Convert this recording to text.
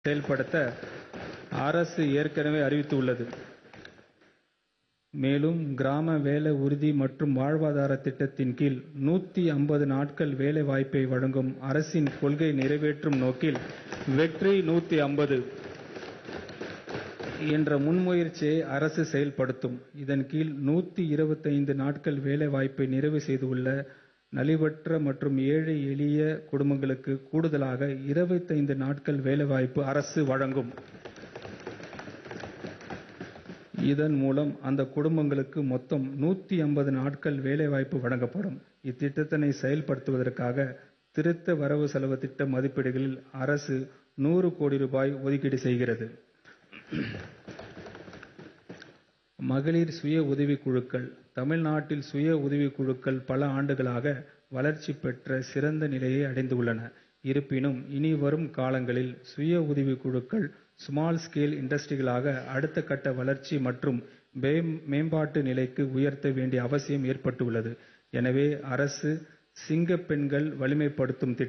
செயல்படுத்த அரசு ஏற்கனவே அறிவித்துள்ளது. மேலும் கிராம வேலை உறுதி மற்றும் வாழ்வாதார திட்டத்தின் கீழ் நூத்தி ஐம்பது நாட்கள் வேலை வாய்ப்பை வழங்கும் அரசின் கொள்கை நிறைவேற்றும் நோக்கில் வெற்றி நூத்தி ஐம்பது என்ற முன்முயற்சியை அரசு செயல்படுத்தும். இதன் கீழ் நூத்தி இருபத்தைந்து நாட்கள் வேலை வாய்ப்பை நிறைவு செய்துள்ள நலிவற்ற மற்றும் ஏழை எளிய குடும்பங்களுக்கு கூடுதலாக இருபத்தைந்து நாட்கள் வேலைவாய்ப்பு அரசு வழங்கும். இதன் மூலம் அந்த குடும்பங்களுக்கு மொத்தம் நூத்தி ஐம்பது நாட்கள் வேலைவாய்ப்பு வழங்கப்படும். இத்திட்டத்தினை செயல்படுத்துவதற்காக திருத்த வரவு செலவு திட்ட மதிப்பீடுகளில் அரசு நூறு கோடி ரூபாய் ஒதுக்கீடு செய்கிறது. மகளிர் சுய உதவிக் குழுக்கள் தமிழ்நாட்டில் சுய உதவிக் குழுக்கள் பல ஆண்டுகளாக வளர்ச்சி பெற்ற சிறந்த நிலையை அடைந்துள்ளன. இருப்பினும் இனி வரும் காலங்களில் சுய உதவிக் குழுக்கள் ஸ்மால் ஸ்கேல் இண்டஸ்ட்ரிகளாக அடுத்த கட்ட வளர்ச்சி மற்றும் மேம்பாட்டு நிலைக்கு உயர்த்த வேண்டிய அவசியம் ஏற்பட்டுள்ளது. எனவே அரசு சிங்கப்பெண்கள் வலிமைப்படுத்தும் திட்டம்